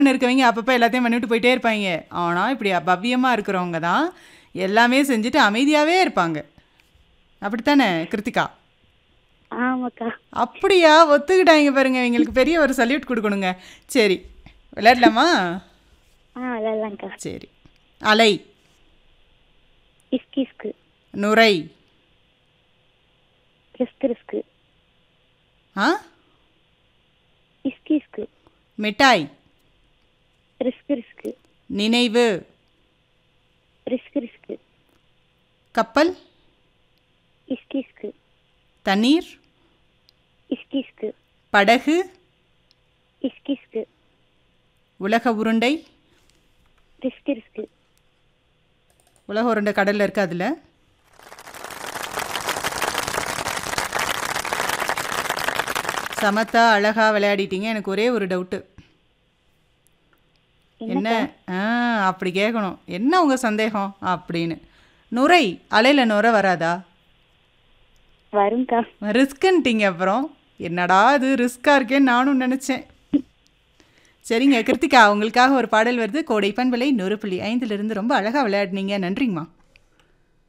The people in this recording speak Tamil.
இருக்கவங்க அப்பப்போ எல்லாத்தையும் பண்ணிவிட்டு போயிட்டே இருப்பாங்க ஆனால் இப்படி பவ்யமாக இருக்கிறவங்க தான் எல்லாமே செஞ்சுட்டு அமைதியாகவே இருப்பாங்க அப்படித்தானே கிருத்திகா ஆமாக்கா அப்படியா ஒத்துக்கிட்டாங்க பாருங்க இவங்களுக்கு பெரிய ஒரு சல்யூட் கொடுக்கணுங்க சரி விளையாடலாமா ஆ விளையாடலாம்க்கா சரி அலை இஸ்கு இஸ்கு நுரை ரிஸ்கு ரிஸ்கு ஆ இஸ்கு இஸ்கு மிட்டாய் ரிஸ்கு ரிஸ்கு நினைவு ரிஸ்கு ரிஸ்கு கப்பல் இஸ்கு இஸ்கு தண்ணீர் இஸ்கு இஸ்கு படகு இஸ்கு இஸ்கு உலக உருண்டை ரிஸ்கு ரிஸ்கு உலக உருண்டை கடலில் இருக்கு அதில் சமத்தா அழகா விளையாடிட்டீங்க எனக்கு ஒரே ஒரு டவுட்டு என்ன ஆ அப்படி கேட்கணும் என்ன உங்கள் சந்தேகம் அப்படின்னு நுரை அலையில் நுரை வராதா வரும்க்கா ரிஸ்க்குன்ட்டீங்க அப்புறம் என்னடா இது ரிஸ்க்காக இருக்கேன்னு நானும் நினச்சேன் சரிங்க கிருத்திகா உங்களுக்காக ஒரு பாடல் வருது கோடை பண்பலை நூறு புள்ளி ஐந்துலேருந்து ரொம்ப அழகாக விளையாடினீங்க நன்றிங்கம்மா